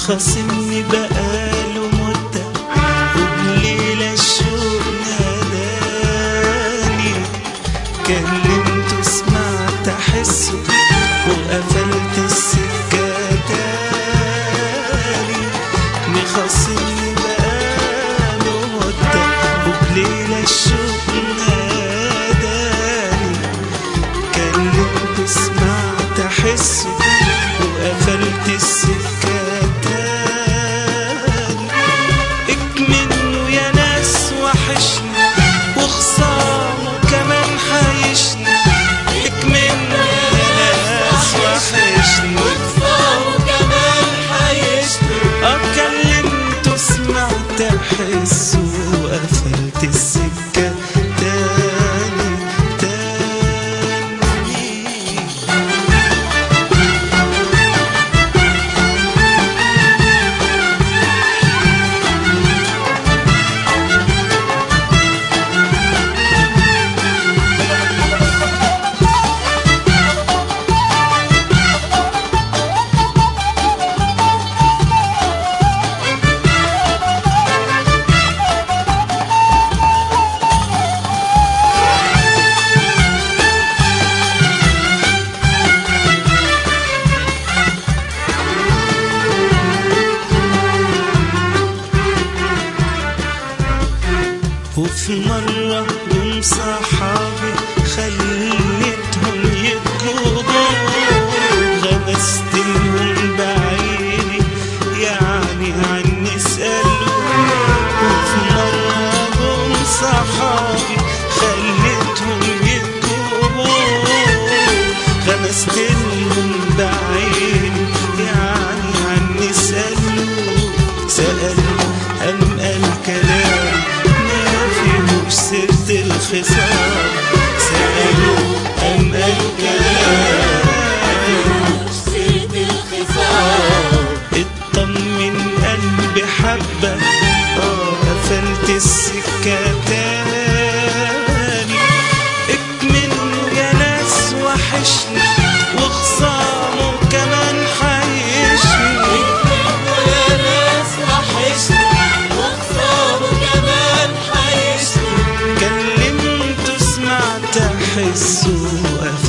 مخاصمني بقاله مدة وبليلة الشوق ناداني كلمته سمعت أحسه وقفلت السكة تاني مخاصمني بقاله مدة وبليلة الشوق ناداني كلمته سمعت أحسه وقفلت السكة تاني اكمنه يا ناس وحشني وخصامه كمان حيشني اكمنه يا ناس وحشني اه كلمته سمعت احسه وقفلت السكة تاني تاني وفي مرة يوم صحابي خليتهم يطلبوا غمست لهم بعيني يعني عني سألوا وفي مرة يوم صحابي خليتهم يطلبوا غمست لهم بعيني يعني عني سألوا سألوا أم الكلام ما فيهوش سيرة الخصام سألوا أم الكلام اطمن قلبي حبة اه قفلت السكة تاني اكمنه يا ناس وحشني وخصامه كمان حيشني كلمته سمعت احسه وقفلت